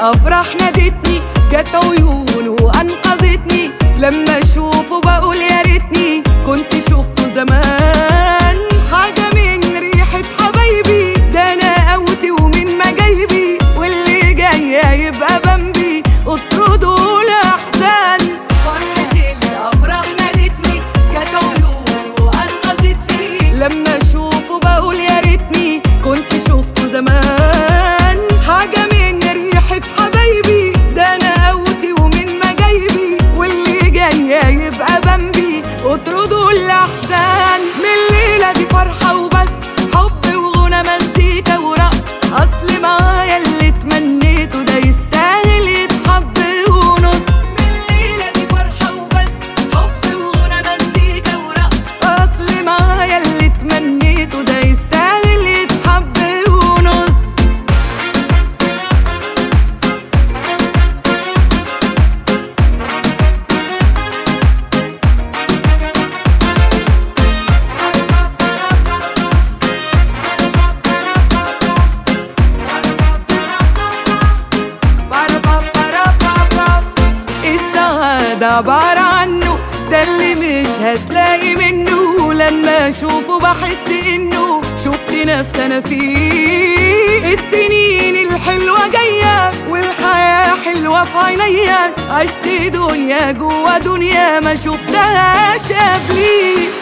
الافراح نادتني جت عيونه وانقذتني لما اشوفه بقول يا ريتني كنت شفته زمان حاجه من ريحه حبايبي ده انا قوتي ومن مجايبي واللي جاي يبقى بمبي اطردوا الاحزان فرحة الافراح نادتني جت عيونه وانقذتني لما اشوفه بقول يا ريتني كنت شفته زمان حاجه من ريحه حبايبي ده انا قوتي ومن مجايبي واللي جاي يبقى بمبي اطردوا الاحزان من الليله دي فرحه وبس حب وغنى مزيكا ورقص اصل معايا اللي تمنيته ده يستاهل يتحب ونص من الليله دي فرحه وبس حب وغنى مزيكا ورقص اصل معايا اللي تمنيته ده يستاهل يتحب ونص السعادة عبارة عنه ده اللي مش هتلاقي منه لما اشوفه بحس انه شفت نفسي انا فيه السنين الحلوة جاية والحياة حلوة في عينيا عشت دنيا جوا دنيا ما شفتهاش قبلي